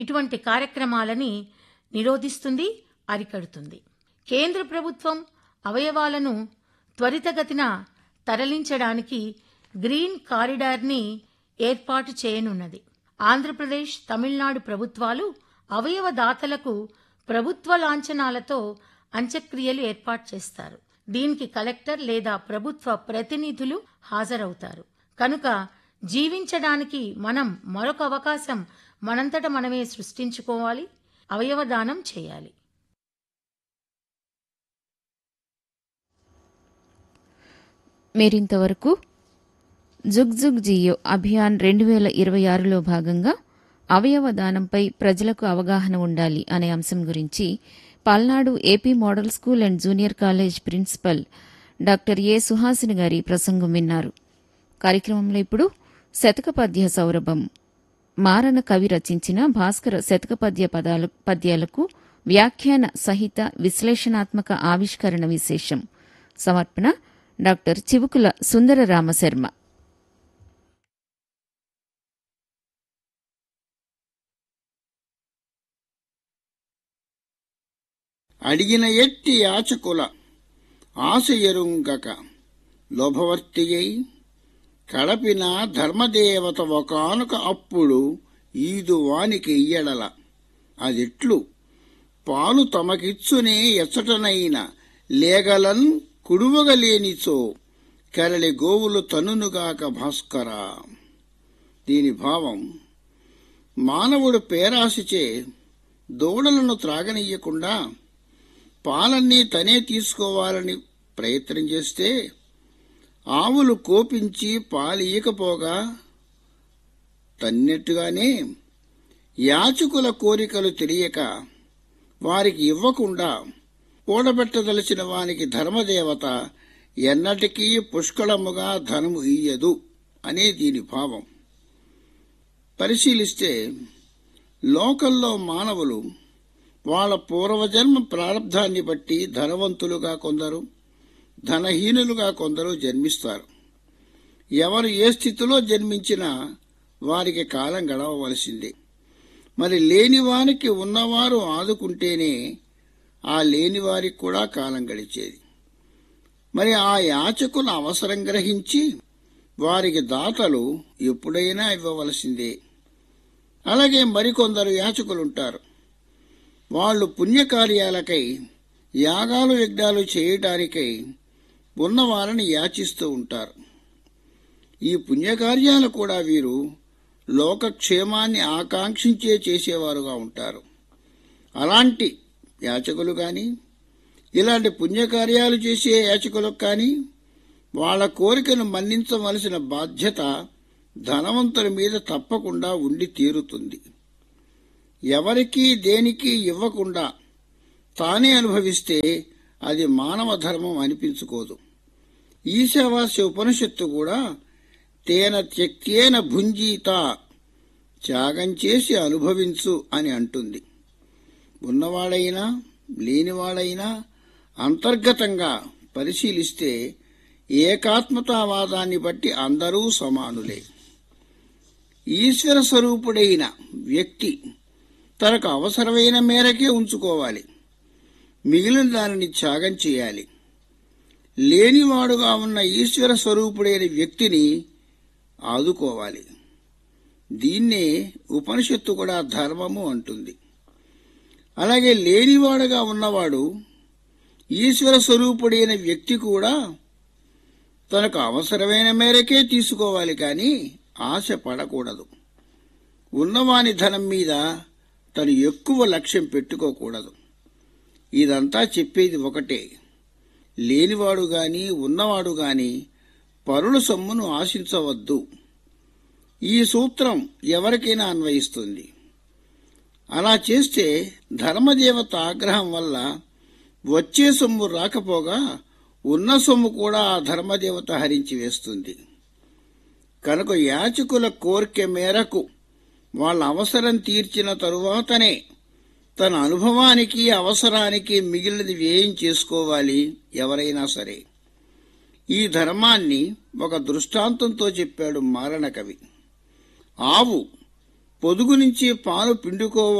ఇటువంటి కార్యక్రమాలని నిరోధిస్తుంది అరికడుతుంది కేంద్ర ప్రభుత్వం అవయవాలను త్వరితగతిన తరలించడానికి గ్రీన్ కారిడార్ని ఏర్పాటు చేయనున్నది ఆంధ్రప్రదేశ్ తమిళనాడు ప్రభుత్వాలు అవయవ దాతలకు ప్రభుత్వ లాంఛనాలతో అంత్యక్రియలు ఏర్పాటు చేస్తారు దీనికి కలెక్టర్ లేదా ప్రభుత్వ ప్రతినిధులు హాజరవుతారు కనుక జీవించడానికి మనం మరొక అవకాశం మనంతట మనమే సృష్టించుకోవాలి అవయవదానం చేయాలి మీరింతవరకు జుగ్ జుగ్ జియో అభియాన్ రెండు వేల ఇరవై ఆరులో భాగంగా అవయవ దానంపై ప్రజలకు అవగాహన ఉండాలి అనే అంశం గురించి Palnadu AP model school and junior college principal doctor A Suhasini గారి ప్రసంగం విన్నారు కార్యక్రమంలో ఇప్పుడు శతకపద్య సౌరభం మారన కవి రచించిన భాస్కర శతకపద్య పదాలు పద్యాలకు వ్యాఖ్యాన సహిత విశ్లేషణాత్మక ఆవిష్కరణ విశేషం సమర్పణ డాక్టర్ చివుకుల సుందర రామశర్మ అడిగిన ఎట్టి యాచకుల ఆశ ఎరుంగక లోభవర్తియై కడపిన ధర్మదేవత ఒకనొక అప్పుడు ఈదు వానికి ఇయ్యడల అదిట్లు పాలు తమకిచ్చునే ఎచ్చటనైన లేగలన్ కుడువగలేనిచో కరలి గోవులు తనునుగాక భాస్కరా దీని భావం మానవుడు పేరాశిచే దూడలను త్రాగనీయకుండా పాలన్నీ తనే తీసుకోవాలని ప్రయత్నం చేస్తే ఆవులు కోపించి పాలియకపోగా తన్నట్టుగానే యాచకుల కోరికలు తెలియక వారికి ఇవ్వకుండా కూడబెట్టదలిచిన వానికి ధర్మదేవత ఎన్నటికీ పుష్కళముగా ధనము ఇయ్యదు అనే దీని భావం పరిశీలిస్తే లోకల్లో మానవులు వాళ్ళ పూర్వజన్మ ప్రారంధాన్ని బట్టి ధనవంతులుగా కొందరు ధనహీనులుగా కొందరు జన్మిస్తారు ఎవరు ఏ స్థితిలో జన్మించినా వారికి కాలం గడవవలసిందే మరి లేనివానికి ఉన్నవారు ఆదుకుంటేనే ఆ లేనివారికి కూడా కాలం గడిచేది మరి ఆ యాచకుల అవసరం గ్రహించి వారికి దాతలు ఎప్పుడైనా ఇవ్వవలసిందే అలాగే మరికొందరు యాచకులుంటారు వాళ్ళు పుణ్యకార్యాలకై యాగాలు యజ్ఞాలు చేయటానికై ఉన్నవారిని యాచిస్తూ ఉంటారు ఈ పుణ్యకార్యాలు కూడా వీరు లోకక్షేమాన్ని ఆకాంక్షించే చేసేవారుగా ఉంటారు అలాంటి యాచకులు కానీ ఇలాంటి పుణ్యకార్యాలు చేసే యాచకులకు కానీ వాళ్ళ కోరికను మన్నించవలసిన బాధ్యత ధనవంతుల మీద తప్పకుండా ఉండి తీరుతుంది ఎవరికీ దేనికి ఇవ్వకుండా తానే అనుభవిస్తే అది మానవ ధర్మం అనిపించుకోదు ఈశావాస్య ఉపనిషత్తు కూడా తేన త్యక్తేన భుంజీత త్యాగం చేసి అనుభవించు అని అంటుంది ఉన్నవాడైనా లేనివాడైనా అంతర్గతంగా పరిశీలిస్తే ఏకాత్మతావాదాన్ని బట్టి అందరూ సమానులే ఈశ్వర స్వరూపుడైన వ్యక్తి తనకు అవసరమైన మేరకే ఉంచుకోవాలి మిగిలిన దానిని త్యాగం చేయాలి లేనివాడుగా ఉన్న ఈశ్వర స్వరూపుడైన వ్యక్తిని ఆదుకోవాలి దీన్నే ఉపనిషత్తు కూడా ధర్మము అంటుంది అలాగే లేనివాడుగా ఉన్నవాడు ఈశ్వర స్వరూపుడైన వ్యక్తి కూడా తనకు అవసరమైన మేరకే తీసుకోవాలి కానీ ఆశ పడకూడదు ఉన్నవాని ధనం మీద తను ఎక్కువ లక్ష్యం పెట్టుకోకూడదు ఇదంతా చెప్పేది ఒకటే లేనివాడు గాని ఉన్నవాడు గాని పరుల సొమ్మును ఆశించవద్దు ఈ సూత్రం ఎవరికైనా అన్వయిస్తుంది అలా చేస్తే ధర్మదేవత ఆగ్రహం వల్ల వచ్చే సొమ్ము రాకపోగా ఉన్న సొమ్ము కూడా ఆ ధర్మదేవత హరించి వేస్తుంది కనుక యాచకుల కోరిక మేరకు వాళ్ళ అవసరం తీర్చిన తరువాతనే తన అనుభవానికి అవసరానికి మిగిలినది వ్యయం చేసుకోవాలి ఎవరైనా సరే ఈ ధర్మాన్ని ఒక దృష్టాంతంతో చెప్పాడు మారణ కవి ఆవు పొదుగు నుంచి పాలు పిండుకోవాలి